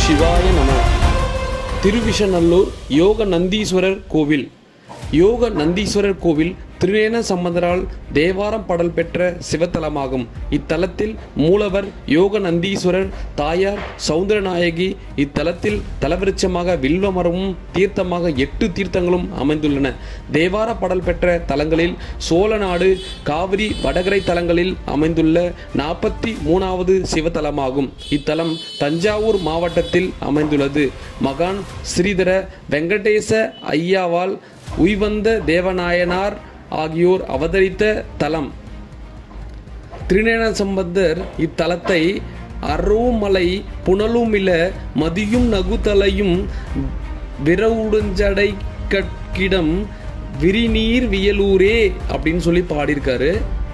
சிவாய நம திருவிஷநல்லூர் யோக நந்தீஸ்வரர் கோவில் யோக நந்தீஸ்வரர் கோவில் திருநேன சம்பந்தரால் தேவாரம் பாடல் பெற்ற சிவத்தலமாகும் இத்தலத்தில் மூலவர் யோக நந்தீஸ்வரர் தாயார் சௌந்தரநாயகி இத்தலத்தில் தலவிருட்சமாக வில்வ மரமும் தீர்த்தமாக எட்டு தீர்த்தங்களும் அமைந்துள்ளன தேவார பாடல் பெற்ற தலங்களில் சோழநாடு காவிரி வடகரை தலங்களில் அமைந்துள்ள நாற்பத்தி மூணாவது சிவத்தலமாகும் இத்தலம் தஞ்சாவூர் மாவட்டத்தில் அமைந்துள்ளது மகான் ஸ்ரீதர வெங்கடேச ஐயாவால் உய்வந்த தேவநாயனார் ஆகியோர் அவதரித்த தலம் திருநேன சம்பந்தர் இத்தலத்தை அரோமலை புனலுமில மதியும் நகுதலையும் விரவுடுஞ்சடை கட்கிடம் விரிநீர் வியலூரே அப்படின்னு சொல்லி பாடியிருக்காரு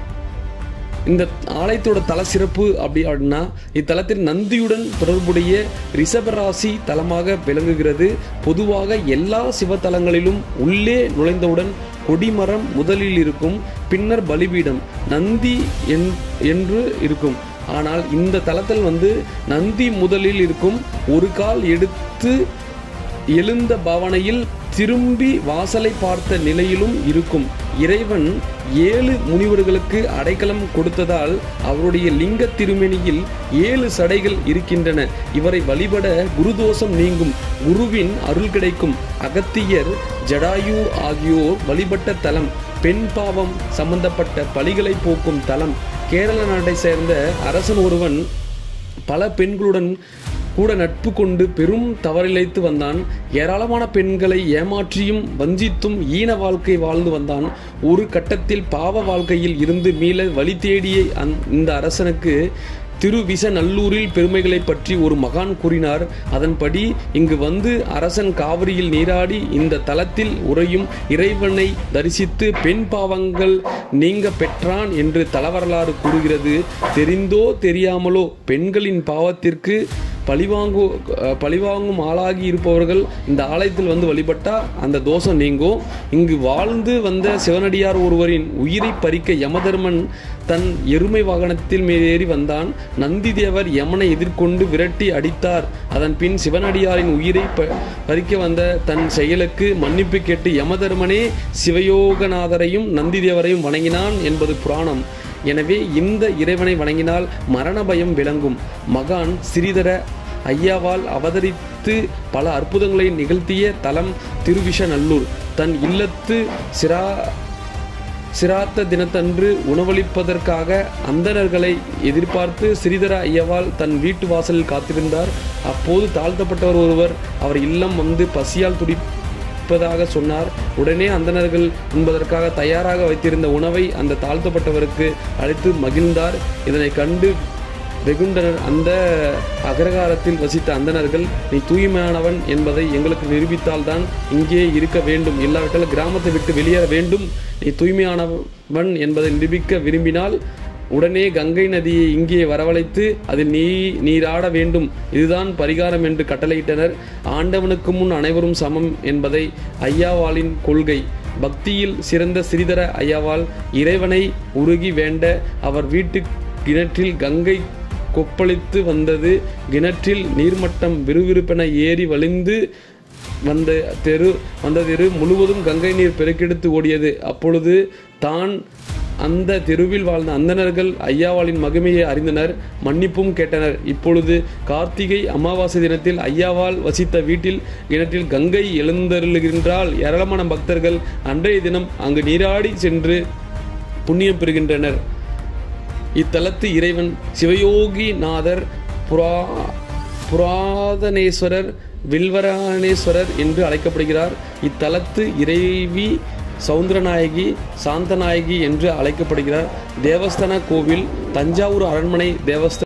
இந்த ஆலயத்தோட தல சிறப்பு அப்படி அப்படின்னா இத்தலத்தில் நந்தியுடன் தொடர்புடைய ரிஷபராசி தலமாக விளங்குகிறது பொதுவாக எல்லா சிவத்தலங்களிலும் உள்ளே நுழைந்தவுடன் கொடிமரம் முதலில் இருக்கும் பின்னர் பலிபீடம் நந்தி என்- என்று இருக்கும் ஆனால் இந்த தலத்தில் வந்து நந்தி முதலில் இருக்கும் ஒரு கால் எடுத்து எழுந்த பவனையில் திரும்பி வாசலை பார்த்த நிலையிலும் இருக்கும் இறைவன் ஏழு முனிவர்களுக்கு அடைக்கலம் கொடுத்ததால் அவருடைய லிங்க திருமேனியில் ஏழு சடைகள் இருக்கின்றன இவரை வழிபட குருதோஷம் நீங்கும் குருவின் அருள் கிடைக்கும் அகத்தியர் ஜடாயு ஆகியோர் வழிபட்ட தலம் பெண் பாவம் சம்பந்தப்பட்ட பலிகளை போக்கும் தலம் கேரள நாட்டை சேர்ந்த அரசன் ஒருவன் பல பெண்களுடன் கூட நட்பு கொண்டு பெரும் தவறிழைத்து வந்தான் ஏராளமான பெண்களை ஏமாற்றியும் வஞ்சித்தும் ஈன வாழ்க்கை வாழ்ந்து வந்தான் ஒரு கட்டத்தில் பாவ வாழ்க்கையில் இருந்து மீள வழி தேடிய அந் இந்த அரசனுக்கு திருவிசநல்லூரில் பெருமைகளை பற்றி ஒரு மகான் கூறினார் அதன்படி இங்கு வந்து அரசன் காவிரியில் நீராடி இந்த தலத்தில் உறையும் இறைவனை தரிசித்து பெண் பாவங்கள் நீங்க பெற்றான் என்று தலவரலாறு கூறுகிறது தெரிந்தோ தெரியாமலோ பெண்களின் பாவத்திற்கு பழிவாங்கு அஹ், பழிவாங்கும் ஆளாகி இருப்பவர்கள் இந்த ஆலயத்தில் வந்து வழிபட்டா அந்த தோஷம் நீங்கும் இங்கு வாழ்ந்து வந்த சிவனடியார் ஒருவரின் உயிரை பறிக்க யமதர்மன் தன் எருமை வாகனத்தில் மேலேறி வந்தான் நந்தி தேவர் யமனை எதிர்கொண்டு விரட்டி அடித்தார் அதன் பின் சிவனடியாரின் உயிரை ப- பறிக்க வந்த தன் செயலுக்கு மன்னிப்பு கேட்டு யமதர்மனே சிவயோகநாதரையும் நந்தி தேவரையும் வணங்கினான் என்பது புராணம் எனவே இந்த இறைவனை வணங்கினால் மரண பயம் விளங்கும் மகான் ஸ்ரீதர ஐயாவால் அவதரித்து பல அற்புதங்களை நிகழ்த்திய தலம் திருவிஷநல்லூர் தன் இல்லத்து சிரா சிராத்த தினத்தன்று உணவளிப்பதற்காக அந்தணர்களை எதிர்பார்த்து ஸ்ரீதர ஐயவால் தன் வீட்டு வாசலில் காத்திருந்தார் அப்போது தாழ்த்தப்பட்டவர் ஒருவர் அவர் இல்லம் வந்து பசியால் துடிப்பதாக சொன்னார் உடனே அந்தணர்கள் உண்பதற்காக தயாராக வைத்திருந்த உணவை அந்த தாழ்த்தப்பட்டவருக்கு அளித்து மகிழ்ந்தார் இதனை கண்டு வெகுண்டனர் அந்த அகரகாரத்தில் வசித்த அந்தணர்கள் நீ தூய்மையானவன் என்பதை எங்களுக்கு நிரூபித்தால்தான் இங்கே இருக்க வேண்டும் இல்லாவிட்டால் கிராமத்தை விட்டு வெளியேற வேண்டும் நீ தூய்மையானவன் என்பதை நிரூபிக்க விரும்பினால் உடனே கங்கை நதியை இங்கே வரவழைத்து அதில் நீ நீராட வேண்டும் இதுதான் பரிகாரம் என்று கட்டளையிட்டனர் ஆண்டவனுக்கு முன் அனைவரும் சமம் என்பதை ஐயாவாளின் கொள்கை பக்தியில் சிறந்த ஸ்ரீதர ஐயாவால் இறைவனை உருகி வேண்ட அவர் வீட்டு கிணற்றில் கங்கை கொப்பளித்து வந்தது கிணற்றில் நீர்மட்டம் விறுவிறுப்பென ஏறி வழிந்து வந்த தெரு வந்த தெரு முழுவதும் கங்கை நீர் பெருக்கெடுத்து ஓடியது அப்பொழுது தான் அந்த தெருவில் வாழ்ந்த அந்தணர்கள் ஐயாவாளின் மகிமையை அறிந்தனர் மன்னிப்பும் கேட்டனர் இப்பொழுது கார்த்திகை அமாவாசை தினத்தில் ஐயாவால் வசித்த வீட்டில் கிணற்றில் கங்கை எழுந்தருளுகின்றால் ஏராளமான பக்தர்கள் அன்றைய தினம் அங்கு நீராடி சென்று புண்ணியம் பெறுகின்றனர் இத்தலத்து இறைவன் சிவயோகிநாதர் புரா புராதனேஸ்வரர் வில்வராணேஸ்வரர் என்று அழைக்கப்படுகிறார் இத்தலத்து இறைவி சௌந்தரநாயகி சாந்தநாயகி என்று அழைக்கப்படுகிறார் தேவஸ்தான கோவில் தஞ்சாவூர் அரண்மனை தேவஸ்தான